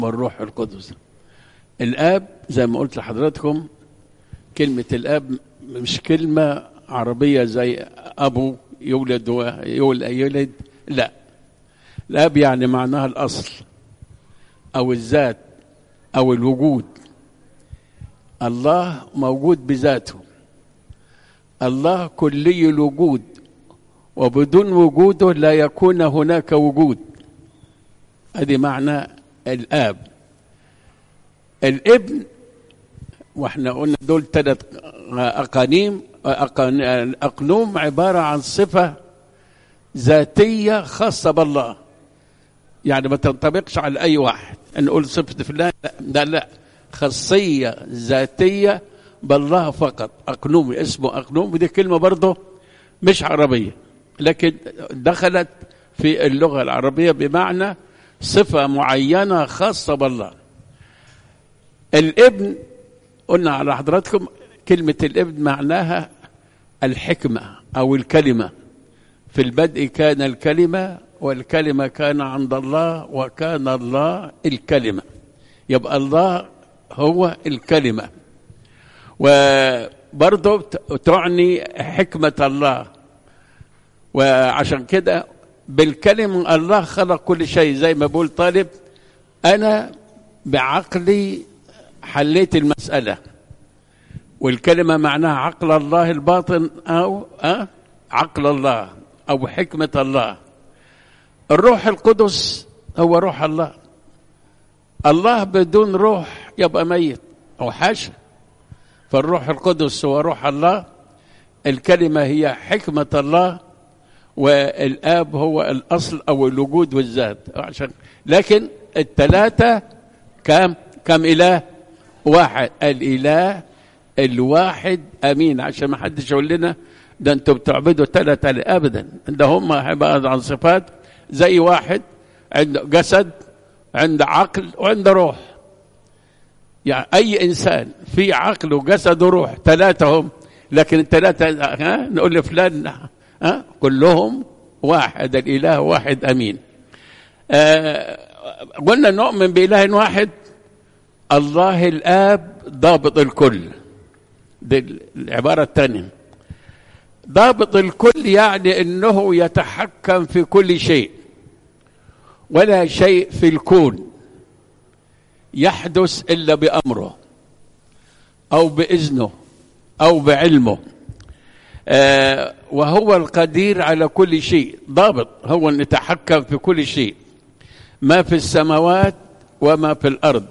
والروح القدس الاب زي ما قلت لحضراتكم كلمه الاب مش كلمه عربيه زي ابو يولد ويولد لا الاب يعني معناها الاصل او الذات او الوجود الله موجود بذاته الله كلي الوجود وبدون وجوده لا يكون هناك وجود ادي معنى الاب الابن واحنا قلنا دول ثلاث اقانيم اقنوم عباره عن صفه ذاتيه خاصه بالله يعني ما تنطبقش على اي واحد نقول صفه فلان لا لا خاصيه ذاتيه بالله فقط اقنوم اسمه اقنوم ودي كلمه برضه مش عربيه لكن دخلت في اللغه العربيه بمعنى صفه معينه خاصه بالله الابن قلنا على حضراتكم كلمه الابن معناها الحكمه او الكلمه في البدء كان الكلمه والكلمه كان عند الله وكان الله الكلمه يبقى الله هو الكلمه وبرضه تعني حكمه الله وعشان كده بالكلمه الله خلق كل شيء زي ما بقول طالب انا بعقلي حليت المساله والكلمه معناها عقل الله الباطن او أه؟ عقل الله او حكمه الله الروح القدس هو روح الله الله بدون روح يبقى ميت او حاشا فالروح القدس هو روح الله الكلمه هي حكمه الله والاب هو الاصل او الوجود والذات عشان لكن الثلاثه كم كم اله واحد الاله الواحد امين عشان ما حدش يقول لنا ده انتوا بتعبدوا ثلاثة ابدا ده هم عبارة عن صفات زي واحد عنده جسد عنده عقل وعنده روح يعني اي انسان في عقل وجسد وروح ثلاثة هم لكن الثلاثة ها نقول لفلان ها كلهم واحد الاله واحد امين آه قلنا نؤمن باله واحد الله الاب ضابط الكل دي العباره الثانيه ضابط الكل يعني انه يتحكم في كل شيء ولا شيء في الكون يحدث الا بامره او باذنه او بعلمه آه وهو القدير على كل شيء ضابط هو ان يتحكم في كل شيء ما في السماوات وما في الارض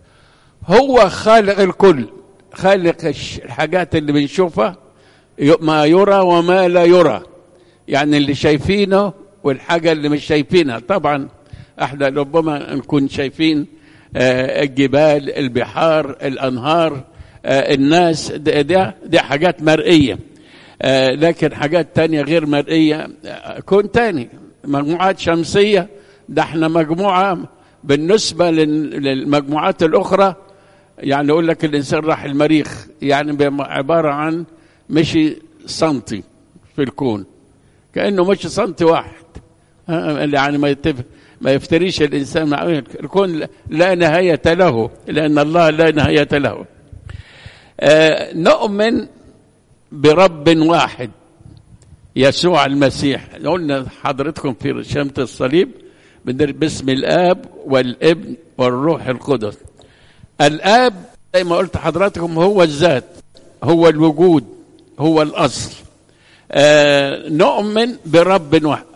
هو خالق الكل خالق الحاجات اللي بنشوفها ما يرى وما لا يرى يعني اللي شايفينه والحاجه اللي مش شايفينها طبعا احنا ربما نكون شايفين آه الجبال البحار الانهار آه الناس دي, دي, دي حاجات مرئيه آه لكن حاجات تانية غير مرئيه كون تاني مجموعات شمسيه ده احنا مجموعه بالنسبه للمجموعات الاخرى يعني يقول لك الانسان راح المريخ يعني عباره عن مشي سنتي في الكون كانه مشي سنتي واحد يعني ما يتف... ما يفتريش الانسان مع الكون لا نهايه له لان الله لا نهايه له آه نؤمن برب واحد يسوع المسيح قلنا حضرتكم في رشامه الصليب باسم الاب والابن والروح القدس الاب زي ما قلت حضراتكم هو الذات هو الوجود هو الاصل آه نؤمن برب واحد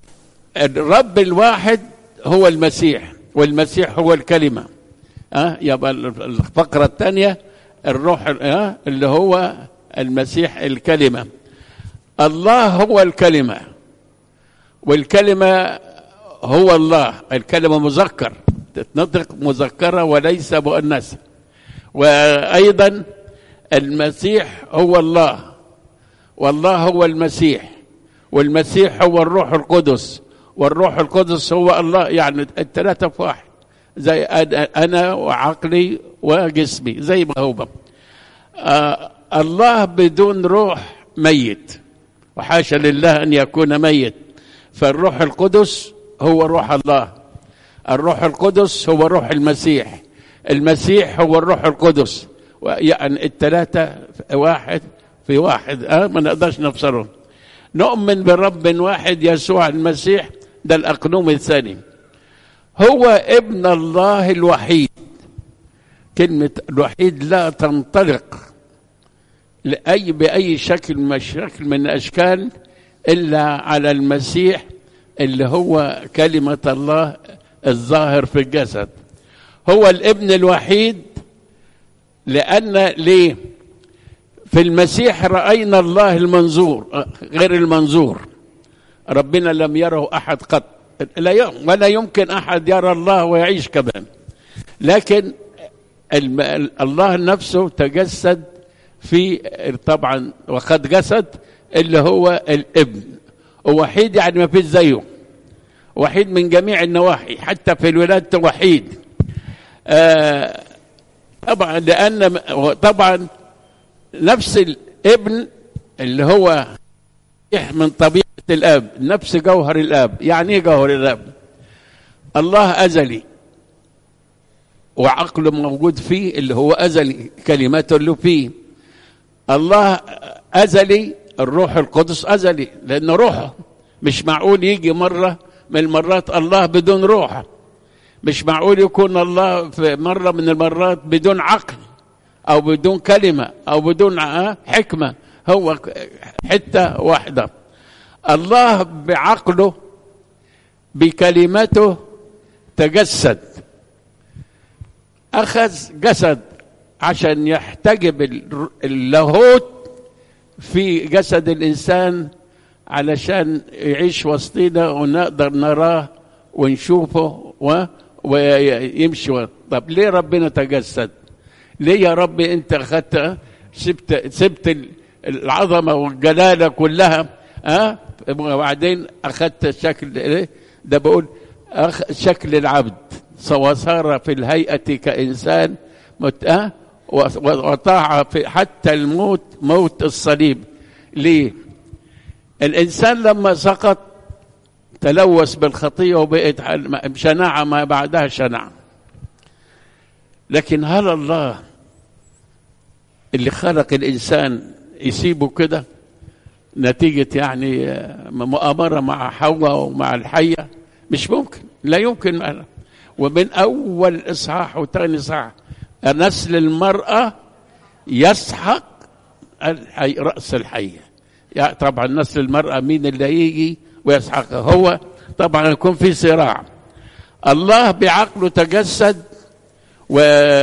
الرب الواحد هو المسيح والمسيح هو الكلمه أه يبقى الفقره الثانيه الروح أه اللي هو المسيح الكلمه الله هو الكلمه والكلمه هو الله الكلمه مذكر تتنطق مذكره وليس مؤنثه وايضا المسيح هو الله والله هو المسيح والمسيح هو الروح القدس والروح القدس هو الله يعني الثلاثه في واحد زي انا وعقلي وجسمي زي ما هو آه الله بدون روح ميت وحاشا لله ان يكون ميت فالروح القدس هو روح الله الروح القدس هو روح المسيح المسيح هو الروح القدس يعني الثلاثة واحد في واحد أه ما نقدرش نفسرهم نؤمن برب واحد يسوع المسيح ده الأقنوم الثاني هو ابن الله الوحيد كلمة الوحيد لا تنطلق لأي بأي شكل من الشكل من الأشكال إلا على المسيح اللي هو كلمة الله الظاهر في الجسد هو الابن الوحيد لأن ليه في المسيح رأينا الله المنظور غير المنظور ربنا لم يره أحد قط لا ولا يمكن أحد يرى الله ويعيش كمان لكن الله نفسه تجسد في طبعا وقد جسد اللي هو الابن ووحيد يعني ما فيش زيه وحيد من جميع النواحي حتى في الولادة وحيد آه طبعا لأن طبعا نفس الابن اللي هو من طبيعة الأب نفس جوهر الأب يعني إيه جوهر الأب الله أزلي وعقله موجود فيه اللي هو أزلي كلماته اللي فيه الله أزلي الروح القدس أزلي لأنه روحه مش معقول يجي مرة من المرات الله بدون روح مش معقول يكون الله في مرة من المرات بدون عقل أو بدون كلمة أو بدون حكمة هو حتة واحدة الله بعقله بكلمته تجسد أخذ جسد عشان يحتجب اللاهوت في جسد الإنسان علشان يعيش وسطينا ونقدر نراه ونشوفه و... ويمشي طب ليه ربنا تجسد ليه يا ربي انت اخذت سبت سبت العظمه والجلاله كلها ها أه؟ وبعدين اخذت شكل ده بقول أخ شكل العبد وصار في الهيئه كانسان مت... أه؟ وطاع في حتى الموت موت الصليب ليه الانسان لما سقط تلوث بالخطيه وبقت شناعه ما بعدها شناعه لكن هل الله اللي خلق الانسان يسيبه كده نتيجه يعني مؤامره مع حواء ومع الحيه مش ممكن لا يمكن ومن اول اصحاح وثاني اصحاح نسل المراه يسحق الحي راس الحيه يعني طبعا نسل المراه مين اللي هيجي ويسحقها هو طبعا يكون في صراع الله بعقله تجسد و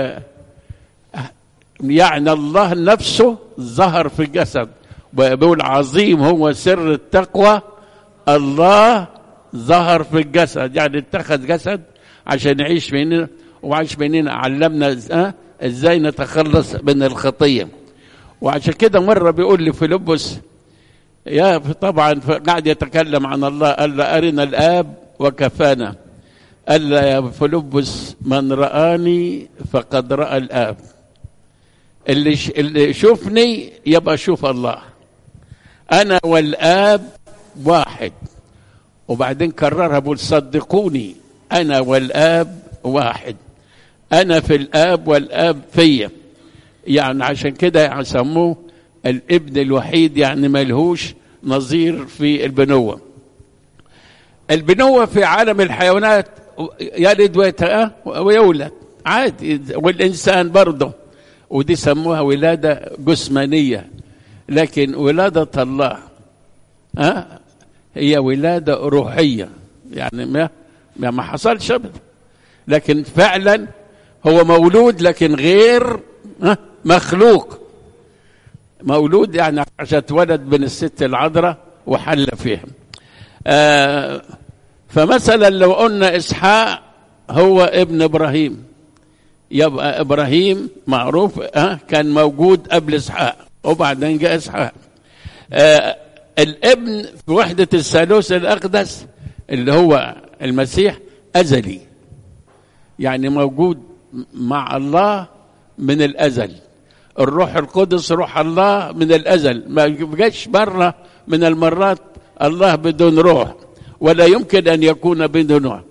يعني الله نفسه ظهر في الجسد وبيقول عظيم هو سر التقوى الله ظهر في الجسد يعني اتخذ جسد عشان يعيش بيننا وعايش بيننا علمنا ازاي نتخلص من الخطيه وعشان كده مره بيقول لي فيلبس يا طبعا قاعد يتكلم عن الله قال له ارنا الاب وكفانا قال له يا فيلبس من رآني فقد رأى الآب اللي اللي شوفني يبقى شوف الله أنا والآب واحد وبعدين كررها بقول صدقوني أنا والآب واحد أنا في الآب والآب فيا يعني عشان كده يسموه الابن الوحيد يعني ملهوش نظير في البنوة البنوة في عالم الحيوانات يلد ويولد عادي والإنسان برضه ودي سموها ولادة جسمانية لكن ولادة الله ها هي ولادة روحية يعني ما ما حصلش أبدا لكن فعلا هو مولود لكن غير مخلوق مولود يعني عشان اتولد من الست العذراء وحل فيها آه فمثلا لو قلنا اسحاق هو ابن ابراهيم يبقى ابراهيم معروف آه كان موجود قبل اسحاق وبعدين جاء اسحاق آه الابن في وحدة الثالوث الأقدس اللي هو المسيح أزلي يعني موجود مع الله من الأزل الروح القدس روح الله من الأزل ما جاش مرة من المرات الله بدون روح ولا يمكن أن يكون بدون روح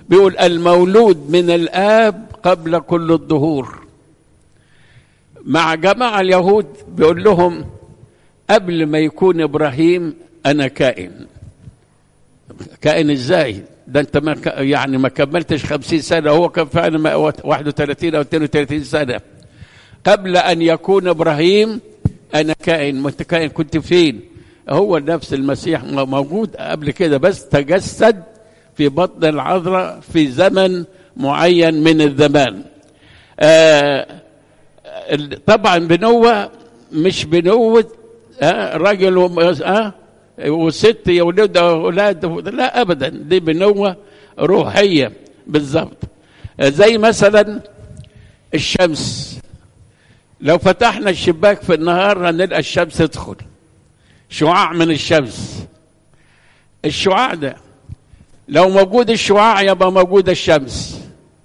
بيقول المولود من الآب قبل كل الظهور مع جماعة اليهود بيقول لهم قبل ما يكون إبراهيم أنا كائن كائن إزاي ده أنت ما ك- يعني ما كملتش خمسين سنة هو كان فعلا ما- 31 أو 32 سنة قبل أن يكون إبراهيم أنا كائن ما أنت كائن كنت فين هو نفس المسيح م- موجود قبل كده بس تجسد في بطن العذراء في زمن معين من الزمان آه ال- طبعا بنوة مش بنوة آه راجل وم- آه وست يولد اولاد لا ابدا دي بنوة روحية بالضبط آه زي مثلا الشمس لو فتحنا الشباك في النهار هنلقى الشمس تدخل شعاع من الشمس الشعاع ده لو موجود الشعاع يبقى موجود الشمس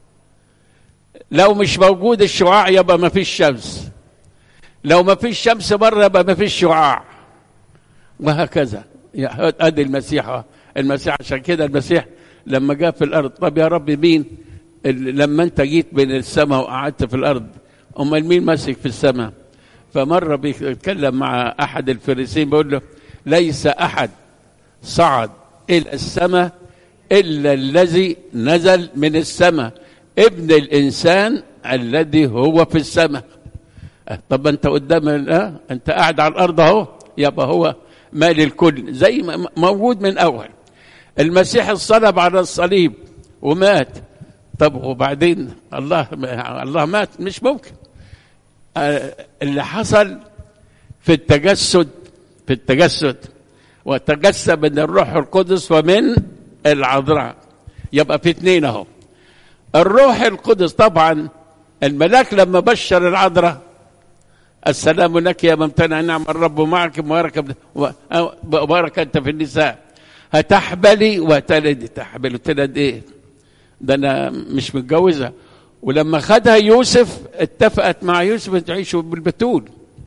لو مش موجود الشعاع يبقى ما فيش شمس لو ما فيش شمس بره يبقى ما فيش شعاع وهكذا يا- ادي المسيح المسيح عشان كده المسيح لما جاء في الارض طب يا رب مين ال- لما انت جيت بين السماء وقعدت في الارض امال مين ماسك في السماء فمره بيتكلم مع احد الفريسيين بيقول له ليس احد صعد الى السماء الا الذي نزل من السماء ابن الانسان الذي هو في السماء أه، طب انت قدام ال- اه انت قاعد على الارض اهو يبقى هو مال الكل زي ما موجود من اول المسيح اتصلب على الصليب ومات طب وبعدين الله الله مات مش ممكن آه، اللي حصل في التجسد في التجسد وتجسد من الروح القدس ومن العذراء يبقى في اثنين اهو الروح القدس طبعا الملاك لما بشر العذراء السلام لك يا ممتنع نعم الرب معك مبارك مبارك انت في النساء هتحبلي وتلد تحبل وتلد ايه ده انا مش متجوزه ولما خدها يوسف اتفقت مع يوسف ان تعيشوا بالبتول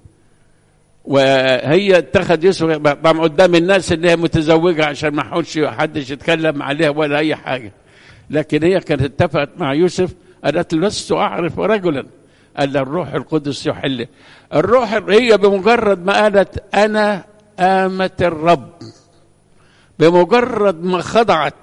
وهي اتخذ يوسف طبعا قدام الناس ان هي متزوجه عشان ما حدش حدش يتكلم عليها ولا اي حاجه لكن هي كانت اتفقت مع يوسف قالت له لست اعرف رجلا قال الروح القدس يحل الروح هي بمجرد ما قالت انا آمة الرب بمجرد ما خضعت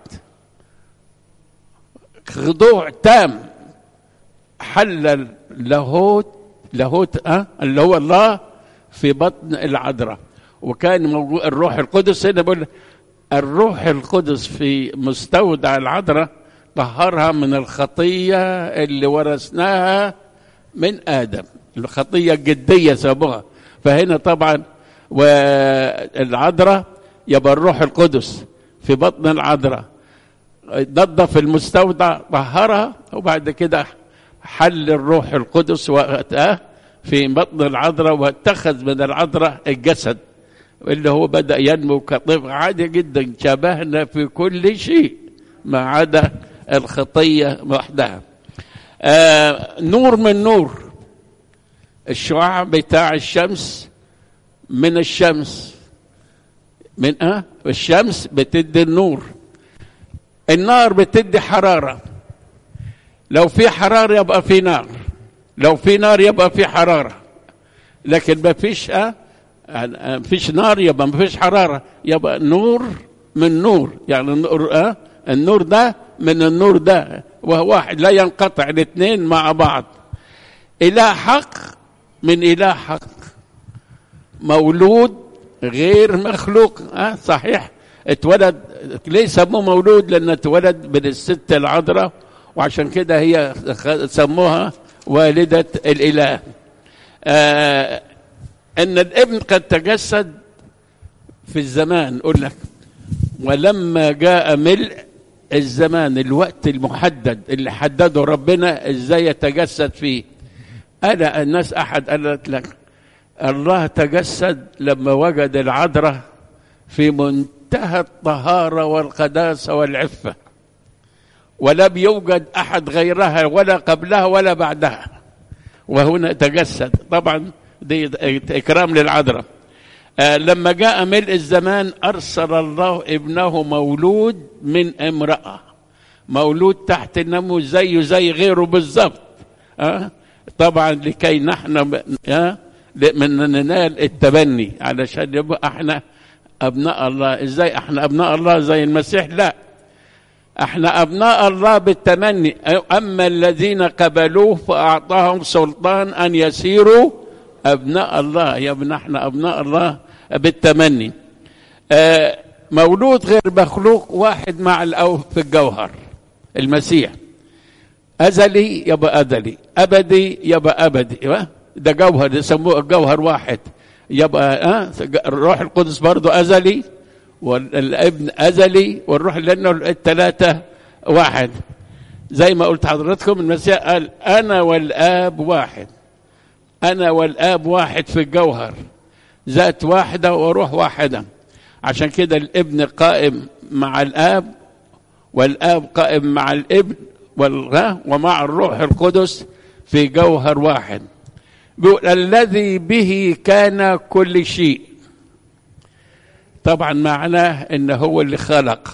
خضوع تام حل اللاهوت لاهوت أه اللي هو الله في بطن العذراء وكان موجود الروح القدس هنا بقول الروح القدس في مستودع العذراء طهرها من الخطيه اللي ورثناها من ادم الخطيه الجديه سابوها فهنا طبعا والعذراء يبقى الروح القدس في بطن العذراء نظف المستودع طهرها وبعد كده حل الروح القدس وقتها في بطن العذراء واتخذ من العذراء الجسد اللي هو بدا ينمو كطفل عادي جدا شبهنا في كل شيء ما عدا الخطيه وحدها آه نور من نور الشعاع بتاع الشمس من الشمس من اه الشمس بتدي النور النار بتدي حراره لو في حراره يبقى في نار لو في نار يبقى في حراره لكن ما فيش اه ما فيش نار يبقى ما فيش حراره يبقى نور من نور يعني النور اه النور ده من النور ده وهو واحد لا ينقطع الاثنين مع بعض اله حق من اله حق مولود غير مخلوق أه صحيح اتولد ليه سموه مولود لانه اتولد من الست العذراء وعشان كده هي سموها والدة الإله آه أن الابن قد تجسد في الزمان أقول لك ولما جاء ملء الزمان الوقت المحدد اللي حدده ربنا ازاي يتجسد فيه أنا الناس أحد قالت لك الله تجسد لما وجد العذراء في منتهى الطهارة والقداسة والعفة ولم يوجد أحد غيرها ولا قبلها ولا بعدها وهنا تجسد طبعا دي إكرام للعذراء آه لما جاء ملء الزمان أرسل الله ابنه مولود من امرأة مولود تحت الناموس زيه زي غيره بالظبط أه؟ طبعا لكي نحن أه؟ من ننال التبني علشان يبقى احنا ابناء الله ازاي احنا ابناء الله زي المسيح لا احنا ابناء الله بالتمني اما الذين قبلوه فاعطاهم سلطان ان يسيروا ابناء الله يا ابن احنا ابناء الله بالتمني آه مولود غير مخلوق واحد مع الأو في الجوهر المسيح أزلي يبقى أزلي أبدي يبقى أبدي ده جوهر يسموه الجوهر واحد يبقى أه؟ الروح القدس برضه أزلي والابن أزلي والروح لأنه الثلاثة واحد زي ما قلت حضرتكم المسيح قال أنا والآب واحد أنا والآب واحد في الجوهر ذات واحدة وروح واحدة عشان كده الابن قائم مع الآب والآب قائم مع الابن ومع الروح القدس في جوهر واحد بيقول الذي به كان كل شيء طبعا معناه ان هو اللي خلق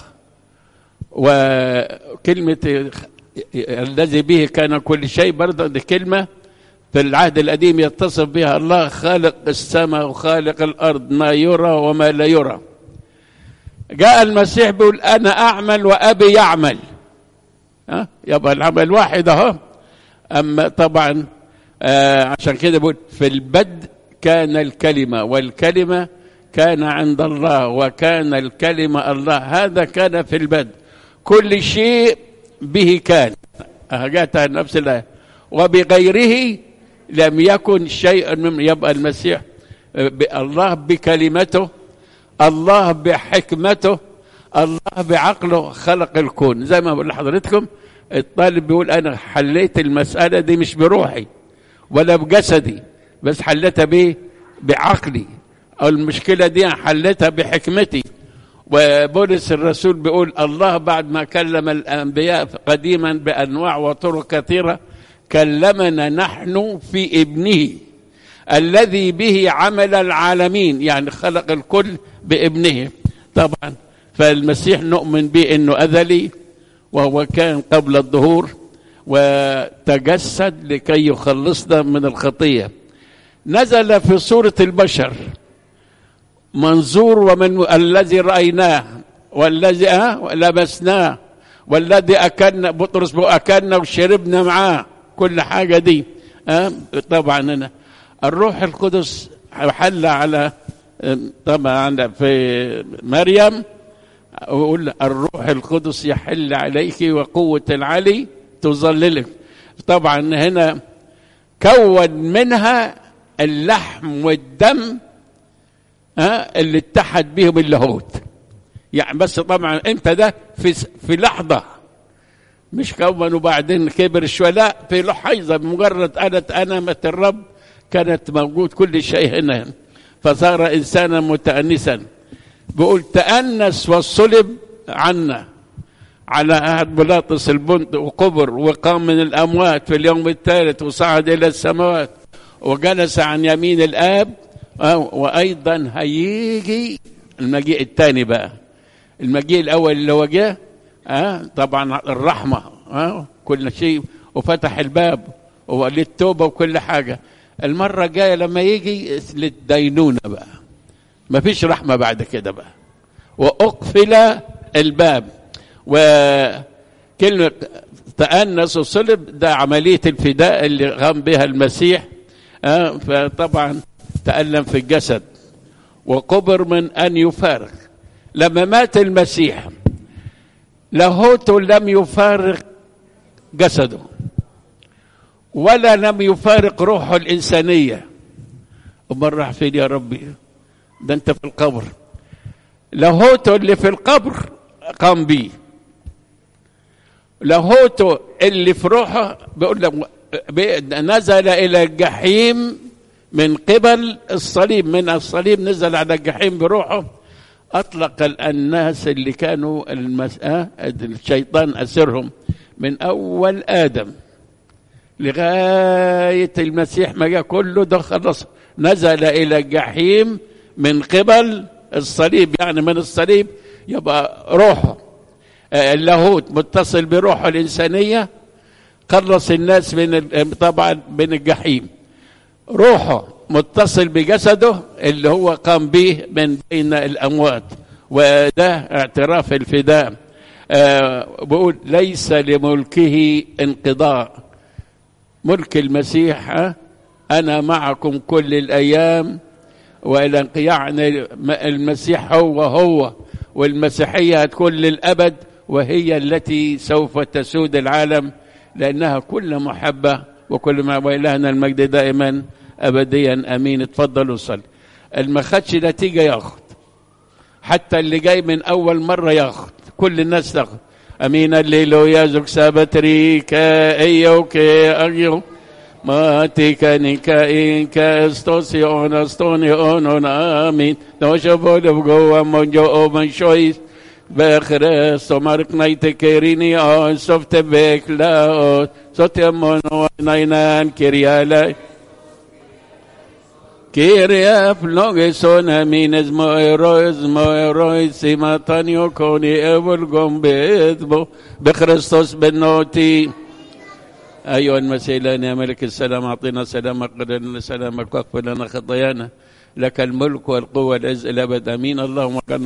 وكلمة الذي به كان كل شيء برضه دي كلمة في العهد القديم يتصف بها الله خالق السماء وخالق الأرض ما يرى وما لا يرى جاء المسيح بيقول أنا أعمل وأبي يعمل ها يبقى العمل واحد أهو أما طبعا آه عشان كده بيقول في البدء كان الكلمة والكلمة كان عند الله وكان الكلمة الله هذا كان في البدء كل شيء به كان جاءتها نفس الآية وبغيره لم يكن شيء من يبقى المسيح الله بكلمته الله بحكمته الله بعقله خلق الكون زي ما بقول لحضرتكم الطالب بيقول انا حليت المساله دي مش بروحي ولا بجسدي بس حلتها بايه بعقلي او المشكله دي حلتها بحكمتي وبولس الرسول بيقول الله بعد ما كلم الانبياء قديما بانواع وطرق كثيره كلمنا نحن في ابنه الذي به عمل العالمين يعني خلق الكل بابنه طبعا فالمسيح نؤمن به انه اذلي وهو كان قبل الظهور وتجسد لكي يخلصنا من الخطيه نزل في صوره البشر منظور ومن الذي رايناه والذي أه لبسناه والذي اكلنا بطرس اكلنا وشربنا معاه كل حاجه دي أه طبعا أنا الروح القدس حل على طبعا في مريم ويقول الروح القدس يحل عليك وقوة العلي تظللك طبعا هنا كون منها اللحم والدم ها اللي اتحد بهم اللاهوت يعني بس طبعا انت ده في في لحظه مش كون وبعدين كبر شويه لا في لحظه بمجرد قالت انا الرب كانت موجود كل شيء هنا فصار انسانا متانسا بيقول تانس والصلب عنا على عهد بلاطس البنط وقبر وقام من الاموات في اليوم الثالث وصعد الى السماوات وجلس عن يمين الاب وايضا هيجي المجيء الثاني بقى المجيء الاول اللي هو جه أه طبعا الرحمه أه كل شيء وفتح الباب وللتوبه وكل حاجه المره الجايه لما يجي للدينونه بقى ما فيش رحمه بعد كده بقى واقفل الباب وكلمه تأنس وصلب ده عمليه الفداء اللي قام بها المسيح أه فطبعا تألم في الجسد وقبر من ان يفارق لما مات المسيح لاهوته لم يفارق جسده ولا لم يفارق روحه الإنسانية أمال راح فين يا ربي ده أنت في القبر لاهوته اللي في القبر قام بيه لاهوته اللي في روحه بيقول لك نزل إلى الجحيم من قبل الصليب من الصليب نزل على الجحيم بروحه أطلق الناس اللي كانوا المسألة الشيطان أسرهم من أول آدم لغاية المسيح ما جاء كله ده خلص نزل إلى الجحيم من قبل الصليب يعني من الصليب يبقى روحه اللاهوت متصل بروحه الإنسانية خلص الناس من طبعا من الجحيم روحه متصل بجسده اللي هو قام به من بين الأموات وده اعتراف الفداء آه بقول ليس لملكه انقضاء ملك المسيح أنا معكم كل الأيام وإلى يعني المسيح هو هو والمسيحية هتكون للأبد وهي التي سوف تسود العالم لأنها كل محبة وكل ما وإلهنا المجد دائما أبديا أمين اتفضلوا صل اللي خدش نتيجة ياخد حتى اللي جاي من أول مرة ياخد كل الناس تاخد أمين الليلويا زوك سابتريكا أيوكي أيو ماتيكا نيكا إنكا استوسيون استونيون آمين نوشفو لبقوا منجو أو من شويس بخريستو ماركنايت كيريني أو سوفت بيك لا سوتيمون وناينان كيريالا Kyrie flogeson amines moerois moerois simatanio koni evulgom beedbo بخريستوس بنوتي أيها المسيح يا ملك السلام أعطينا سلامك قدر لنا سلامك واغفر لنا خطايانا لك الملك والقوة والعز الأبد أمين اللهم